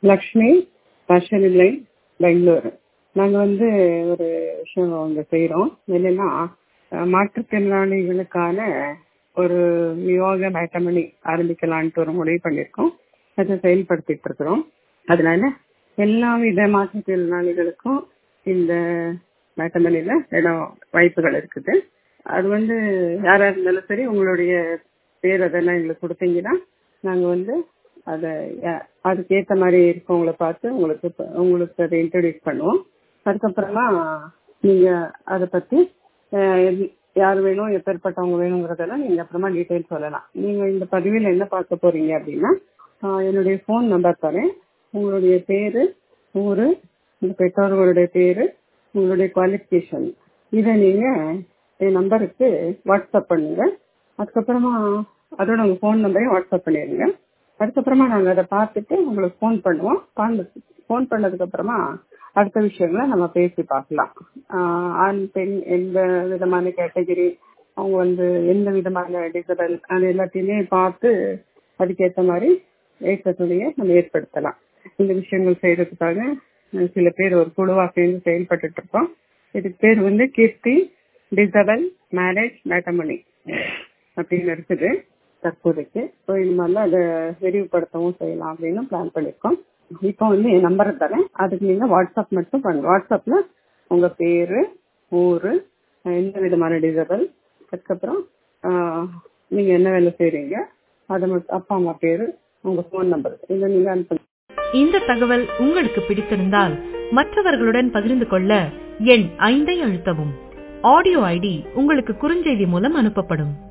Lakshmi fashion line Bengaluru நாங்கள் வந்து ஒரு விஷயம் இங்கே செய்கிறோம் என்னென்னா மாற்றுத்திறனாளிகளுக்கான ஒரு யோகா மேட்டமணி ஆரம்பிக்கலான்ட்டு ஒரு முடிவு பண்ணியிருக்கோம் அதை செயல்படுத்திட்டு இருக்கிறோம் அதனால எல்லா வித மாற்றுத்திறனாளிகளுக்கும் இந்த மேட்டமணியில் இடம் வாய்ப்புகள் இருக்குது அது வந்து யாராக இருந்தாலும் சரி உங்களுடைய பேர் அதெல்லாம் எங்களுக்கு கொடுத்தீங்கன்னா நாங்கள் வந்து அதை அதுக்கேற்ற மாதிரி இருக்கவங்கள பார்த்து உங்களுக்கு உங்களுக்கு அதை இன்ட்ரடியூஸ் பண்ணுவோம் அதுக்கப்புறமா நீங்கள் அதை பற்றி யார் வேணும் எப்பேற்பட்டவங்க வேணுங்கிறதெல்லாம் நீங்கள் அப்புறமா டீட்டெயில் சொல்லலாம் நீங்கள் இந்த பதிவில் என்ன பார்க்க போகிறீங்க அப்படின்னா என்னுடைய ஃபோன் நம்பர் தரேன் உங்களுடைய பேர் ஊர் உங்கள் பெற்றோர்களுடைய பேர் உங்களுடைய குவாலிஃபிகேஷன் இதை நீங்கள் என் நம்பருக்கு வாட்ஸ்அப் பண்ணுங்க அதுக்கப்புறமா அதோட உங்கள் ஃபோன் நம்பரையும் வாட்ஸ்அப் பண்ணிடுங்க அதுக்கப்புறமா நாங்கள் அதை பார்த்துட்டு உங்களுக்கு ஃபோன் பண்ணுவோம் ஃபோன் பண்ணதுக்கப்புறமா அடுத்த விஷயங்களை நம்ம பேசி பார்க்கலாம் ஆண் பெண் எந்த விதமான கேட்டகரி அவங்க வந்து எந்த விதமான டிசபிள் அது எல்லாத்தையுமே பார்த்து அதுக்கேற்ற மாதிரி ஏற்றத்துடைய நம்ம ஏற்படுத்தலாம் இந்த விஷயங்கள் செய்யறதுக்காக சில பேர் ஒரு குழுவாக சேர்ந்து செயல்பட்டு இருக்கோம் இதுக்கு பேர் வந்து கீர்த்தி டிசபிள் மேரேஜ் மேட்டமணி அப்படின்னு இருக்குது தற்போதைக்கு ஸோ இது மாதிரிலாம் அதை விரிவுபடுத்தவும் செய்யலாம் அப்படின்னு பிளான் பண்ணியிருக்கோம் இப்போ வந்து என் நம்பரை தரேன் அதுக்கு நீங்கள் வாட்ஸ்அப் மட்டும் பண்ணுங்க வாட்ஸ்அப்பில் உங்கள் பேர் ஊர் எந்த விதமான டிசபிள் அதுக்கப்புறம் நீங்கள் என்ன வேலை செய்கிறீங்க அதை மட்டும் அப்பா அம்மா பேர் உங்கள் ஃபோன் நம்பர் இதை நீங்கள் அனுப்புங்க இந்த தகவல் உங்களுக்கு பிடித்திருந்தால் மற்றவர்களுடன் பகிர்ந்து கொள்ள எண் ஐந்தை அழுத்தவும் ஆடியோ ஐடி உங்களுக்கு குறுஞ்செய்தி மூலம் அனுப்பப்படும்